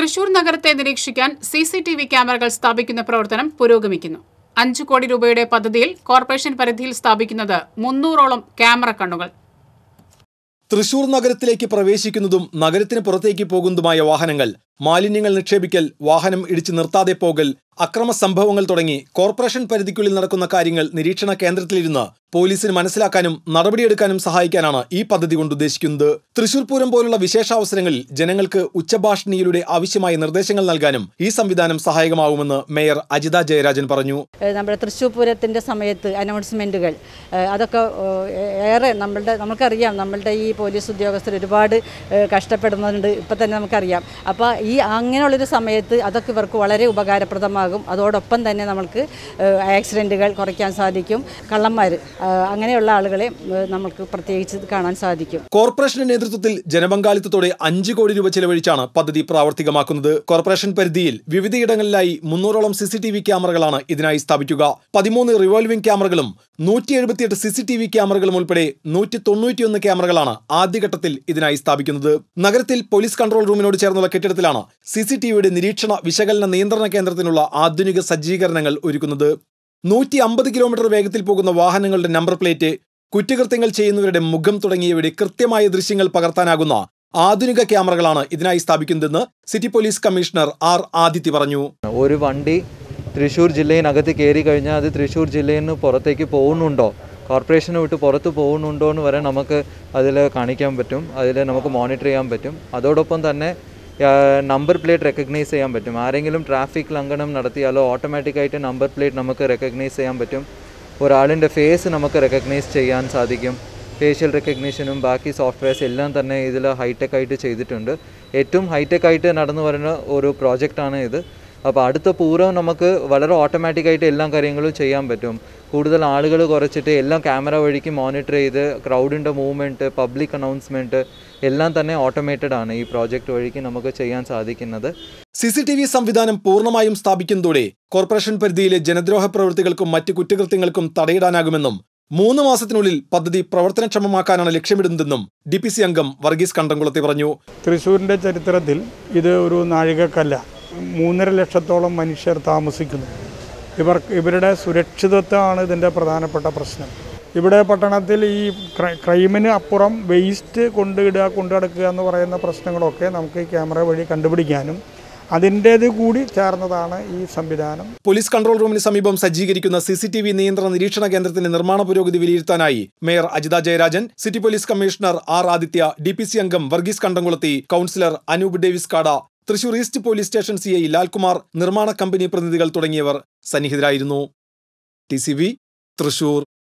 തൃശൂർ നഗരത്തെ നിരീക്ഷിക്കാൻ C C T V ക്യാമറകൾ സ്ഥാപിക്കുന്ന പ്രവർത്തനം പുരോഗമിക്കുന്നു അഞ്ചു കോടി രൂപയുടെ പദ്ധതിയിൽ കോർപ്പറേഷൻ പരിധിയിൽ സ്ഥാപിക്കുന്നത് മുന്നൂറോളം ക്യാമറ കണ്ണുകൾ തൃശൂർ നഗരത്തിലേക്ക് പ്രവേശിക്കുന്നതും നഗരത്തിന് പുറത്തേക്ക് പോകുന്നതുമായ വാഹനങ്ങൾ മാലിന്യങ്ങൾ നിക്ഷേപിക്കൽ വാഹനം ഇടിച്ചു നിർത്താതെ പോകൽ അക്രമ സംഭവങ്ങൾ തുടങ്ങി കോർപ്പറേഷൻ പരിധിക്കുള്ളിൽ നടക്കുന്ന കാര്യങ്ങൾ നിരീക്ഷണ കേന്ദ്രത്തിലിരുന്ന് പോലീസിന് മനസ്സിലാക്കാനും നടപടിയെടുക്കാനും സഹായിക്കാനാണ് ഈ പദ്ധതി കൊണ്ട് ഉദ്ദേശിക്കുന്നത് തൃശൂർ പൂരം പോലുള്ള വിശേഷാവസരങ്ങളിൽ ജനങ്ങൾക്ക് ഉച്ചഭാഷണിയിലൂടെ ആവശ്യമായ നിർദ്ദേശങ്ങൾ നൽകാനും ഈ സംവിധാനം സഹായകമാവുമെന്ന് മേയർ അജിത ജയരാജൻ പറഞ്ഞു ഏഹ് നമ്മുടെ തൃശ്ശൂർ പൂരത്തിൻ്റെ സമയത്ത് അനൗൺസ്മെൻറ്റുകൾ ഏഹ് അതൊക്കെ ഏഹ് ഏറെ നമ്മളുടെ നമുക്കറിയാം നമ്മളുടെ ഈ പോലീസ് ഉദ്യോഗസ്ഥർ ഒരുപാട് ഏഹ് കഷ്ടപ്പെടുന്നുണ്ട് ഇപ്പം തന്നെ നമുക്കറിയാം അപ്പോൾ ഈ അങ്ങനെയുള്ളൊരു സമയത്ത് അതൊക്കെ ഇവർക്ക് വളരെ ഉപകാരപ്രദമാകും അതോടൊപ്പം തന്നെ നമുക്ക് ഏഹ് ആക്സിഡൻറ്റുകൾ കുറയ്ക്കാൻ സാധിക്കും കള്ളന്മാർ അങ്ങനെയുള്ള ആളുകളെ ഏഹ് നമുക്ക് പ്രത്യേകിച്ച് കാണാൻ സാധിക്കും കോർപ്പറേഷന്റെ നേതൃത്വത്തിൽ ജനപങ്കാളിത്തത്തോടെ അഞ്ച് കോടി രൂപ ചെലവഴിച്ചാണ് പദ്ധതി പ്രാവർത്തികമാക്കുന്നത് കോർപ്പറേഷൻ പരിധിയിൽ വിവിധയിടങ്ങളിലായി മുന്നൂറോളം സി സി ടി വി ക്യാമറകളാണ് ഇതിനായി സ്ഥാപിക്കുക പതിമൂന്ന് റിവോൾവിംഗ് ക്യാമറകളും നൂറ്റി എഴുപത്തിയെട്ട് സി സി ടി വി ക്യാമറകളും ഉൾപ്പെടെ നൂറ്റി തൊണ്ണൂറ്റിയൊന്ന് ക്യാമറകളാണ് ആദ്യഘട്ടത്തിൽ ഇതിനായി സ്ഥാപിക്കുന്നത് നഗരത്തിൽ പോലീസ് കൺട്രോൾ റൂമിനോട് ചേർന്നുള്ള കെട്ടിടത്തിലാണ് സി സി ടി വിയുടെ നിരീക്ഷണ വിശകലന നിയന്ത്രണ കേന്ദ്രത്തിനുള്ള ആധുനിക സജ്ജീകരണങ്ങൾ ഒരുക്കുന്നത് നൂറ്റി അമ്പത് കിലോമീറ്റർ വേഗത്തിൽ പോകുന്ന വാഹനങ്ങളുടെ നമ്പർ പ്ലേറ്റ് കുറ്റകൃത്യങ്ങൾ ചെയ്യുന്നവരുടെ മുഖം തുടങ്ങിയവയുടെ കൃത്യമായ ദൃശ്യങ്ങൾ പകർത്താനാകുന്ന ആധുനിക ക്യാമറകളാണ് ഇതിനായി സ്ഥാപിക്കുന്നതെന്ന് city police commissioner R Aditya പറഞ്ഞു ഒരു വണ്ടി തൃശ്ശൂർ ജില്ലയിനകത്ത് കയറി കഴിഞ്ഞാൽ അത് തൃശ്ശൂർ ജില്ലയിൽ നിന്ന് പുറത്തേക്ക് പോകുന്നുണ്ടോ കോർപ്പറേഷനെ വിട്ട് പുറത്ത് പോകുന്നുണ്ടോ എന്ന് വരെ നമുക്ക് അതിൽ കാണിക്കാൻ പറ്റും അതിൽ നമുക്ക് മോണിറ്റർ ചെയ്യാൻ പറ്റും അതോടൊപ്പം തന്നെ നമ്പർ പ്ലേറ്റ് റെക്കഗ്നൈസ് ചെയ്യാൻ പറ്റും ആരെങ്കിലും ട്രാഫിക് ലംഘനം നടത്തിയാലോ ഓട്ടോമാറ്റിക്കായിട്ട് നമ്പർ പ്ലേറ്റ് നമുക്ക് റെക്കഗ്നൈസ് ചെയ്യാൻ പറ്റും ഒരാളിൻ്റെ ഫേസ് നമുക്ക് റെക്കഗ്നൈസ് ചെയ്യാൻ സാധിക്കും ഫേഷ്യൽ റെക്കഗ്നീഷനും ബാക്കി സോഫ്റ്റ്വെയർസ് എല്ലാം തന്നെ ഇതിൽ ഹൈടെക് ആയിട്ട് ചെയ്തിട്ടുണ്ട് ഏറ്റവും ഹൈടെക് ആയിട്ട് നടന്നു വരുന്ന ഒരു പ്രോജക്റ്റാണ് ഇത് അപ്പോൾ അടുത്ത പൂരം നമുക്ക് വളരെ ഓട്ടോമാറ്റിക്കായിട്ട് എല്ലാ കാര്യങ്ങളും ചെയ്യാൻ പറ്റും കൂടുതൽ ആളുകൾ കുറച്ചിട്ട് എല്ലാം ക്യാമറ വഴിക്ക് മോണിറ്റർ ചെയ്ത് ക്രൗഡിൻ്റെ മൂവ്മെൻറ്റ് പബ്ലിക് അനൗൺസ്മെൻറ്റ് എല്ലാം തന്നെ ഓട്ടോമേറ്റഡ് ആണ് ഈ പ്രോജക്റ്റ് വഴിക്ക് നമുക്ക് ചെയ്യാൻ സാധിക്കുന്നത് സി സി ടി വി സംവിധാനം പൂർണ്ണമായും സ്ഥാപിക്കുന്നതോടെ കോർപ്പറേഷൻ പരിധിയിലെ ജനദ്രോഹ പ്രവൃത്തികൾക്കും മറ്റ് കുറ്റകൃത്യങ്ങൾക്കും തടയിടാനാകുമെന്നും മൂന്ന് മാസത്തിനുള്ളിൽ പദ്ധതി പ്രവർത്തനക്ഷമമാക്കാനാണ് ലക്ഷ്യമിടുന്നതെന്നും ഡി പി സി അംഗം വർഗീസ് കണ്ടംകുളത്തെ പറഞ്ഞു തൃശ്ശൂരിൻ്റെ ചരിത്രത്തിൽ ഇത് ഒരു നാഴികക്കല്ല മൂന്നര ലക്ഷത്തോളം മനുഷ്യർ താമസിക്കുന്നു ഇവർ ഇവരുടെ സുരക്ഷിതത്വമാണ് ഇതിൻ്റെ പ്രധാനപ്പെട്ട പ്രശ്നം ഇവിടെ പട്ടണത്തിൽ ഈ ക്രൈ- ക്രൈമിന് അപ്പുറം വേസ്റ്റ് കൊണ്ടിടുക കൊണ്ടു നടക്കുക എന്ന് പറയുന്ന പ്രശ്നങ്ങളൊക്കെ നമുക്ക് ഈ ക്യാമറ വഴി കണ്ടുപിടിക്കാനും അതിൻ്റേത് കൂടി ചേർന്നതാണ് ഈ സംവിധാനം പോലീസ് കൺട്രോൾ റൂമിന് സമീപം സജ്ജീകരിക്കുന്ന സി സി ടി വി നിയന്ത്രണ നിരീക്ഷണ കേന്ദ്രത്തിന്റെ നിർമ്മാണ പുരോഗതി വിലയിരുത്താനായി mayor Ajitha Jayarajan city police commissioner R Aditya D P C അംഗം വർഗീസ് കണ്ടംകുളത്തി കൌൺസിലർ അനൂപ് ഡേവിസ് കാട Thrissur east police station C I Lalkumar നിർമ്മാണ കമ്പനി പ്രതിനിധികൾ തുടങ്ങിയവർ സന്നിഹിതരായിരുന്നു ടി സി വി തൃശൂർ